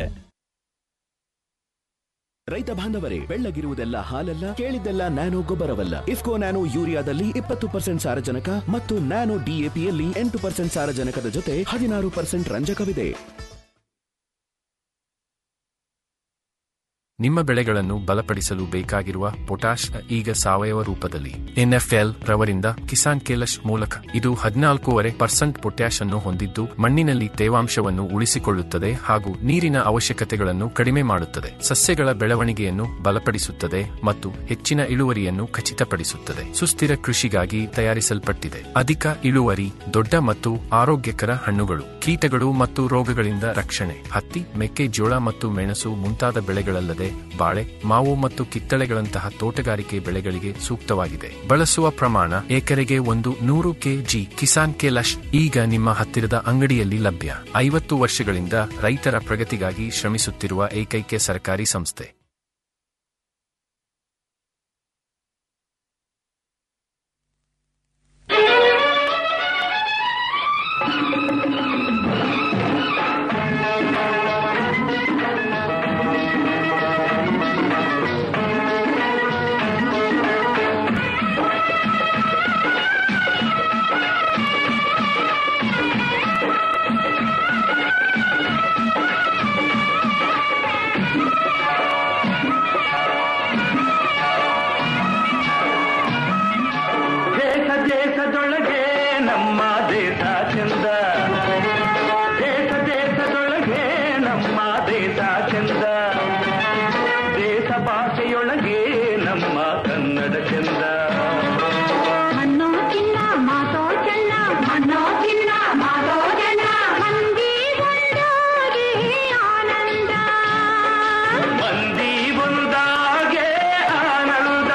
I: ರೈತ ಬಾಂಧವರೇ ಬೆಳ್ಳಗಿರುವುದೆಲ್ಲ ಹಾಲಲ್ಲ ಕೇಳಿದ್ದೆಲ್ಲ ನ್ಯಾನೋ ಗೊಬ್ಬರವಲ್ಲ ಇಫ್ಕೋ ನ್ಯಾನೋ ಯೂರಿಯಾದಲ್ಲಿ ಇಪ್ಪತ್ತು ಪರ್ಸೆಂಟ್ ಸಾರಜನಕ ಮತ್ತು ನ್ಯಾನೋ ಡಿಎಪಿಯಲ್ಲಿ ಎಂಟು ಪರ್ಸೆಂಟ್ ಸಾರಜನಕದ ಜೊತೆ ಹದಿನಾರು ಪರ್ಸೆಂಟ್ ರಂಜಕವಿದೆ
J: ನಿಮ್ಮ ಬೆಳೆಗಳನ್ನು ಬಲಪಡಿಸಲು ಬೇಕಾಗಿರುವ ಪೊಟ್ಯಾಶ್ ಈಗ ಸಾವಯವ ರೂಪದಲ್ಲಿ ಎನ್ಎಫ್ಎಲ್ ರವರಿಂದ ಕಿಸಾನ್ ಕೇಲಶ್ ಮೂಲಕ ಇದು ಹದಿನಾಲ್ಕೂವರೆ ಪರ್ಸೆಂಟ್ ಪೊಟ್ಯಾಶ್ ಅನ್ನು ಹೊಂದಿದ್ದು ಮಣ್ಣಿನಲ್ಲಿ ತೇವಾಂಶವನ್ನು ಉಳಿಸಿಕೊಳ್ಳುತ್ತದೆ ಹಾಗೂ ನೀರಿನ ಅವಶ್ಯಕತೆಗಳನ್ನು ಕಡಿಮೆ ಮಾಡುತ್ತದೆ ಸಸ್ಯಗಳ ಬೆಳವಣಿಗೆಯನ್ನು ಬಲಪಡಿಸುತ್ತದೆ ಮತ್ತು ಹೆಚ್ಚಿನ ಇಳುವರಿಯನ್ನು ಖಚಿತಪಡಿಸುತ್ತದೆ ಸುಸ್ಥಿರ ಕೃಷಿಗಾಗಿ ತಯಾರಿಸಲ್ಪಟ್ಟಿದೆ ಅಧಿಕ ಇಳುವರಿ ದೊಡ್ಡ ಮತ್ತು ಆರೋಗ್ಯಕರ ಹಣ್ಣುಗಳು ಕೀಟಗಳು ಮತ್ತು ರೋಗಗಳಿಂದ ರಕ್ಷಣೆ ಹತ್ತಿ ಮೆಕ್ಕೆಜೋಳ ಮತ್ತು ಮೆಣಸು ಮುಂತಾದ ಬೆಳೆಗಳಲ್ಲದೆ ಬಾಳೆ ಮಾವು ಮತ್ತು ಕಿತ್ತಳೆಗಳಂತಹ ತೋಟಗಾರಿಕೆ ಬೆಳೆಗಳಿಗೆ ಸೂಕ್ತವಾಗಿದೆ ಬಳಸುವ ಪ್ರಮಾಣ ಎಕರೆಗೆ ಒಂದು ನೂರು ಕೆಜಿ ಕಿಸಾನ್ ಕೆಲಶ್ ಈಗ ನಿಮ್ಮ ಹತ್ತಿರದ ಅಂಗಡಿಯಲ್ಲಿ ಲಭ್ಯ ಐವತ್ತು ವರ್ಷಗಳಿಂದ ರೈತರ ಪ್ರಗತಿಗಾಗಿ ಶ್ರಮಿಸುತ್ತಿರುವ ಏಕೈಕ ಸರ್ಕಾರಿ ಸಂಸ್ಥೆ
K: ದೇಶ ದೇಶದೊಳಗೆ ನಮ್ಮ ದೇಶ ಚಂದ ದೇಶ ದೇಶದೊಳಗೆ ನಮ್ಮ ದೇಶ ಚಂದ ದೇಶ ಭಾಷೆಯೊಳಗೆ ನಮ್ಮ ಕನ್ನಡ ಚಂದ
B: ಮಣ್ಣೋ ಚಿನ್ನ ಮಾತೋ ಚೆನ್ನ ಮಣ್ಣೋ ಚಿನ್ನ ಮಾತೋ ಚೆನ್ನ ಮಂದಿ ಒಂದಾಗಿ ಆನಂದ
K: ಮಂದಿ ಒಂದಾಗೆ ಆನಂದ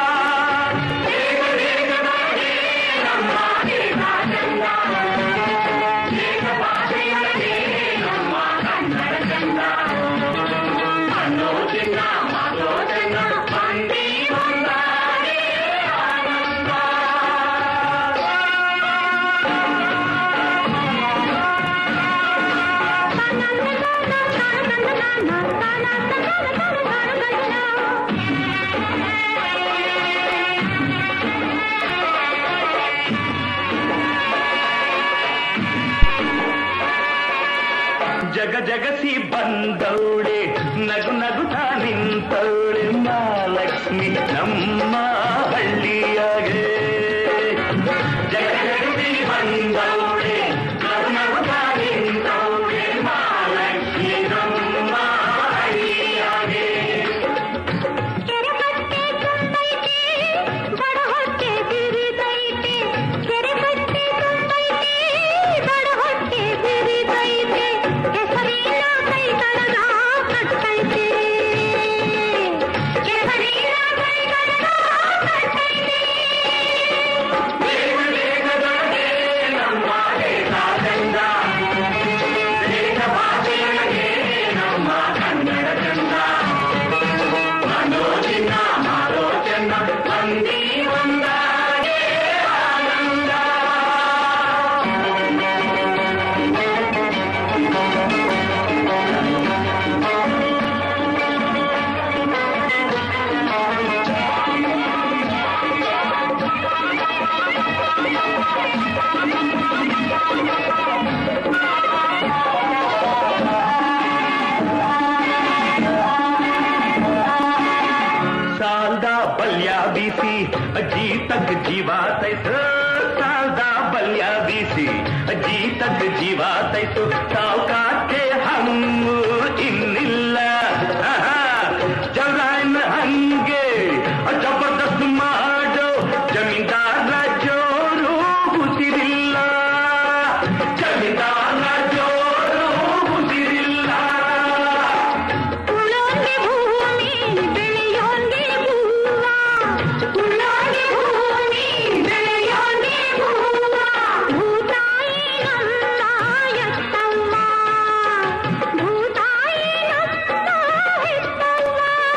K: ಜಗ ಜಗಸಿ ಬಂದವಳೆ ನಗು ನಗುತ್ತಾ ನಿಂತವಳೆ ಮಹಾಲಕ್ಷ್ಮಿ ನಮ್ಮ ಹಳ್ಳಿಯಾಗೆ ಜಗ ಜಗಸಿ ಬಂದವಳೆ ನಗು ನಗುತ್ತಾ ನಿಂತವಳೆ ಮಹಾಲಕ್ಷ್ಮಿ ನಮ್ಮ ಹಳ್ಳಿಯಾಗೆ
B: ಕೆರೆಕಟ್ಟೆ ತುಂಬೈತೆ ಬಡ ಹೊಟ್ಟೆ ಬಿರಿದೈತೆ ಕೆರೆಕಟ್ಟೆ ತುಂಬೈತೆ ಬಡ ಹೊಟ್ಟೆ ಬಿರಿದೈತೆ ಹೆಸರಿನ ಕೈತನದ ಕಟ್ಟೈತೆ
K: ತಕ್ ಜೀವ ತೈಸು ಸಾಲ್ದ ಬಲ್ಯ ಬೀಸಿ ಜೀ ತಕ್ ಜೀವ ತೈಸು ಸಾವುಕಾರ್ಗೆ ಹಮ್ಮು ಇನ್ನಿಲ್ಲ ಆಹಾ, ಜಲ್ರಾಯ್ನ ಹಂಗೆ ಜಬರ್ದಸ್ತ್ ಮಾಡೋ ಜಮೀನ್ದಾರ ಜೋರು ಉಸಿರಿಲ್ಲ ಜಮೀನ್ದಾರ ಜೋರು ಉಸಿರಿಲ್ಲ
B: ಉಳ್ಳೋನ್ಗೆ ಭೂಮಿ ಬೆಳೆಯೋನ್ಗೆ ಹೂವ ಉಳ್ಳೋನ್ಗೆ ಭೂಮಿ ಬೆಳೆಯೋನ್ಗೆ ಹೂವ ಭೂತಾಯಿ ನಮ್ಮ ಎತ್ತವ್ವ ಭೂತಾಯಿ ನಮ್ಮ ಎತ್ತವ್ವ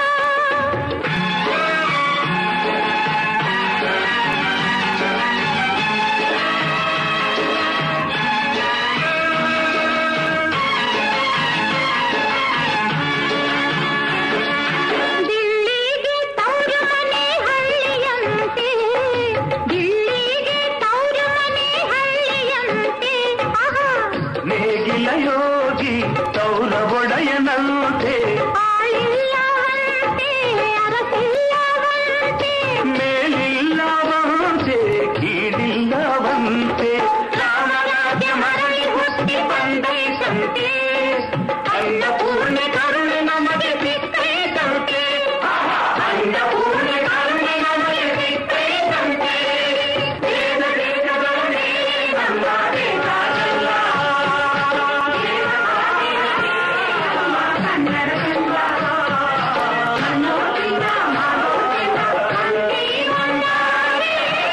B: ದಿಲ್ಲಿಗೆ ತೌರು ಮನೆ ಹಳ್ಳಿಯಂತೆ ದಿಲ್ಲಿಗೆ ತೌರು ಮನೆ ಹಳ್ಳಿಯಂತೆ ಆಹಾ
K: ನೇಗಿಲ ಯೋಗಿ ತೌರ ಒಡೆಯನಂತೆ
B: ಆಳಿಲ್ಲವಂತೆ ಅರಸಿಲ್ಲವಂತೆ
K: ಮೇಲಿಲ್ಲವಂತೆ ಕೀಳಿಲ್ಲವಂತೆ
B: ರಾಮರಾಜ್ಯ ಮರಳಿ ಹುಟ್ಟಿ ಬಂದೈತಂತೆ ಅನ್ನಪೂರ್ಣೆ ಕರುಣೆ ನಮಗೆ ಸಿಕ್ಕೈತಂತೆ ಅನ್ನಪೂರ್ಣೆ ಕರುಣೆ ನಮಗೆ ಸಿಕ್ಕೈತಂತೆ ದೇಶ ದೇಶದೊಳಗೆ ನಮ್ಮ ದೇಶದಲ್ಲ ಕನ್ನಡ ಅನ್ನೋದಿನ ಮಾಡೋದಿನ ಕಂಡಿ ಒಂದಾರೆ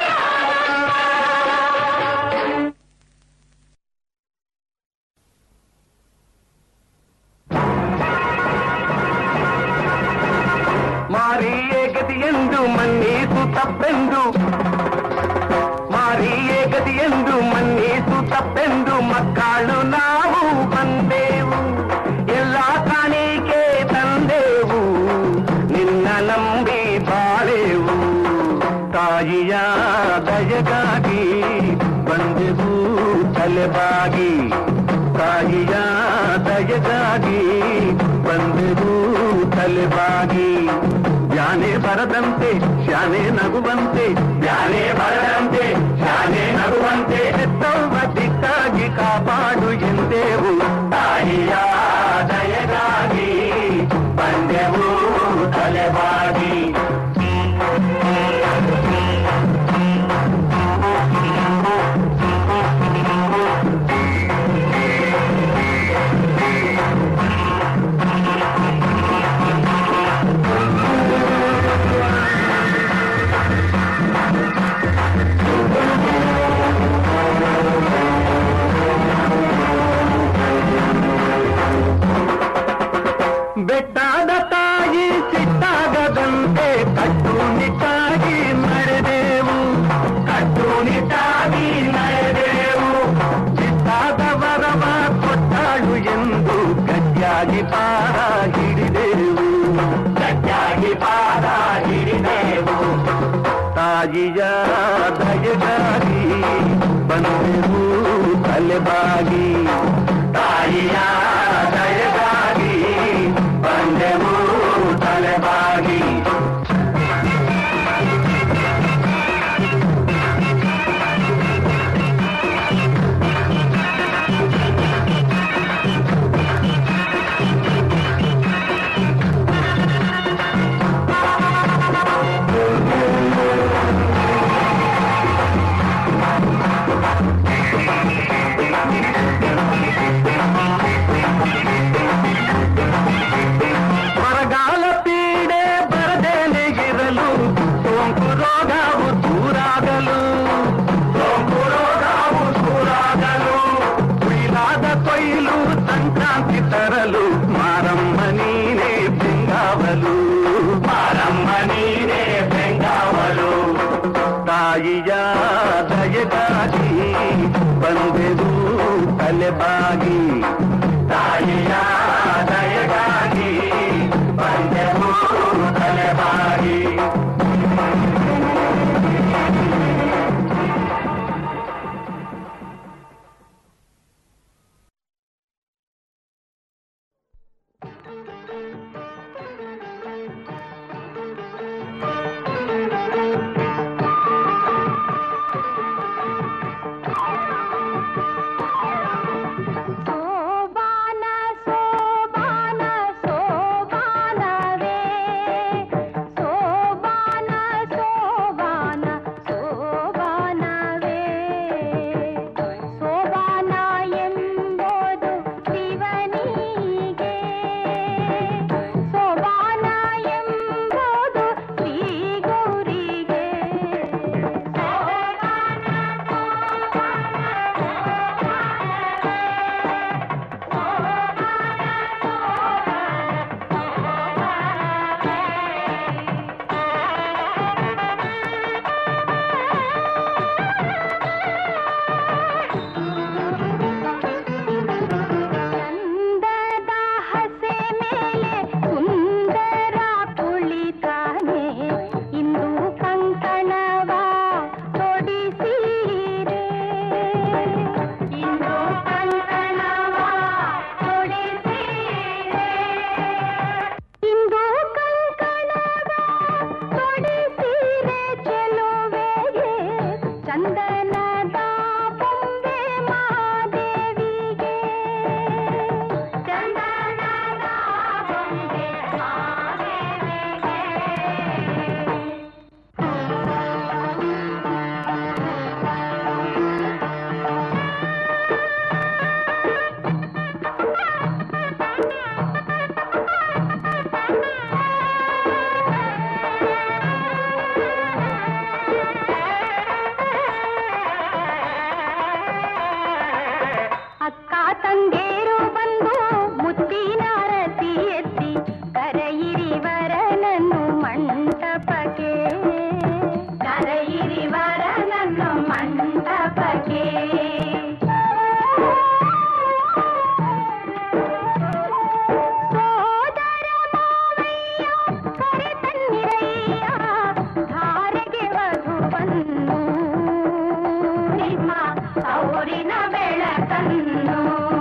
K: ಮಾರಿಯೇ ಗತಿಯೆಂದು ಮನ್ನಿಸು ತಪ್ಪೆಂದು ಮಾರಿಯೇ ಗತಿಯೆಂದು ಮನ್ನಿಸು ತಪ್ಪೆಂದು ಮಕ್ಕಳು ನಾವು ಬಂದೆವು ಎಲ್ಲ ಕಾಣಿಕೆ ತಂದೆವು ನಿನ್ನ ನಂಬಿ ಬಾಳೆವು ತಾಯಿಯ ದಯಗಾಗಿ ಬಂದೆವು ತಲೆಬಾಗಿ ತಾಯಿಯ ದಯಗಾಗಿ ಬಂದೆವು ತಲೆಬಾಗಿ ಜ್ಞಾನೇ ಬರದಂತೆ ಶಾನೆ ನಗುವಂತೆ ಜ್ಞಾನೇ ಬರದಂತೆ ಶಾನೆ ನಗುವಂತೆ ಹೆತ್ತವ್ವ ದಿಕ್ಕಾಗಿ ಕಾಪಾಡು ಎಂದೆವು ತಾಯಿಯ ದಯಗಾಗಿ ಬಂದೆವು ತಲೆಬಾಗಿ ಬೆಟ್ಟಾದ ತಾಯಿ ಸಿಟ್ಟಾಗದಂತೆ ಕಟ್ಟುನಿಟ್ಟಾಗಿ ನಡೆದೆವು ಕಟ್ಟುನಿಟ್ಟಾಗಿ ನಡೆದೆವು ಚಿತ್ತಾದ ವರವ ಕೊಟ್ಟಾಳು ಎಂದು ಗಟ್ಟಿಯಾಗಿ ಪಾದ ಹಿಡಿದೆವು ಗಟ್ಟಿಯಾಗಿ ಪಾದ ಹಿಡಿದೆವು ತಾಯಿಯ ದಯಗಾಗಿ ಬಂದೆವು ತಲೆಬಾಗಿ ತಾಯಿಯ ದಯಗಾಗಿ ಬಂದೆವು ತಲೆಬಾಗಿ ಬರಗಾಲ ಪೀಡೆ ಬರದೇನೆ ಇರಲು ಸೋಂಕು ರೋಗವು ದೂರಾಗಲು ಸೋಂಕು ರೋಗವು ದೂರಾಗಲು ಕುಯಿಲಾದ ಕೊಯ್ಲು ಸಂಕ್ರಾಂತಿ ತರಲು ಮಾರಮ್ಮ ನೀನೇ ಬೆಂಗಾವಲು ಮಾರಮ್ಮ ನೀನೇ ಬೆಂಗಾವಲು ತಾಯಿಯ ದಯಗಾಗಿ ಬಂದೆವು ತಲೆಬಾಗಿ ತಾಯಿಯ ದಯಗಾಗಿ ಬಂದೆವು ತಲೆಬಾಗಿ
B: ಿ
K: ಬಂದು ಮಂಟಪಕ್ಕೆ ಸೋದರ ಮಾವಯ್ಯ ಕರೆ ತನ್ನಿರಯ್ಯ ಧಾರೆಗೆ ವಧುವನ್ನು ನಿಮ್ಮ ಅವರಿನ ಬೆಳಕನ್ನು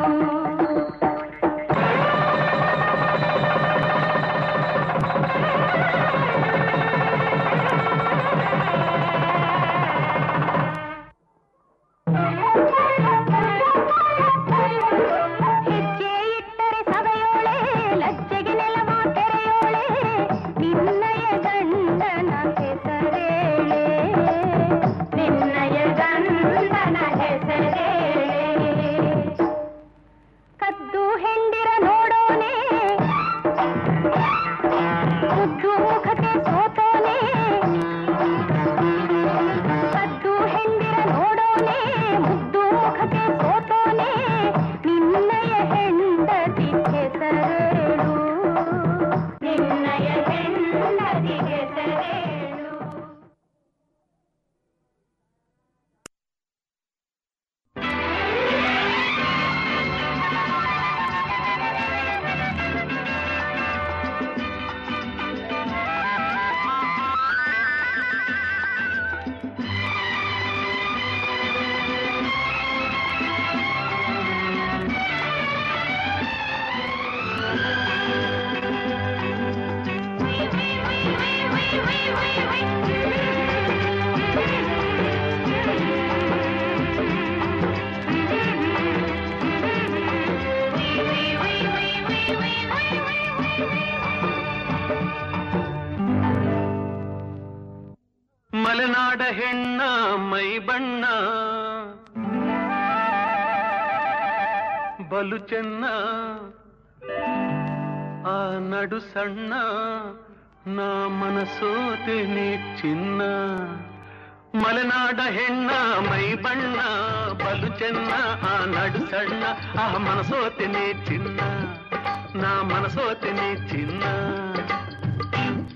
K: ಹೆಜ್ಜೆ ಇಟ್ಟರೆ ಸವೆಯೋಳೆ ಲಜ್ಜೆಗೆ ನೆಲವ ತೆರೆಯೋಳೆ ನಿನ್ನಯ ಗಂಡನ ಹೆಸರೇಳೆ ನಿನ್ನಯ ಗಂಡನ ಹೆಸರೇಳೆ ಕದ್ದು ಹೆಂಡಿರ ನೋಡೋನೆ ಮುದ್ದು ಮುಖಕ್ಕೆ ಸೋತೋನೆ ಕದ್ದು ಹೆಂಡಿರ ನೋಡೋನೆ ಮುದ್ದು ಮುಖಕ್ಕೆ ಸೋತೋನೆ ನಿನ್ನಯ ಹೆಂಡತಿ ಹೆಸರೇಳು ನಿನ್ನಯ ಹೆಂಡತಿ ಹೆಸರೇಳು
L: ಮಲೆನಾಡ ಹೆಣ್ಣ ಮೈ ಬಣ್ಣ ಬಲು ಚೆನ್ನ ಆ ನಡು ಸಣ್ಣ ನಾ ಮನಸೋತೇನೆ ಚಿನ್ನ ಮಲೆನಾಡ ಹೆಣ್ಣ ಮೈ ಬಣ್ಣ ಬಲು ಚೆನ್ನ ಆ ನಡು ಸಣ್ಣ ಆ ಮನಸೋತೇನೆ ಚಿನ್ನ ನಾ ಮನಸೋತೇನೆ ಚಿನ್ನ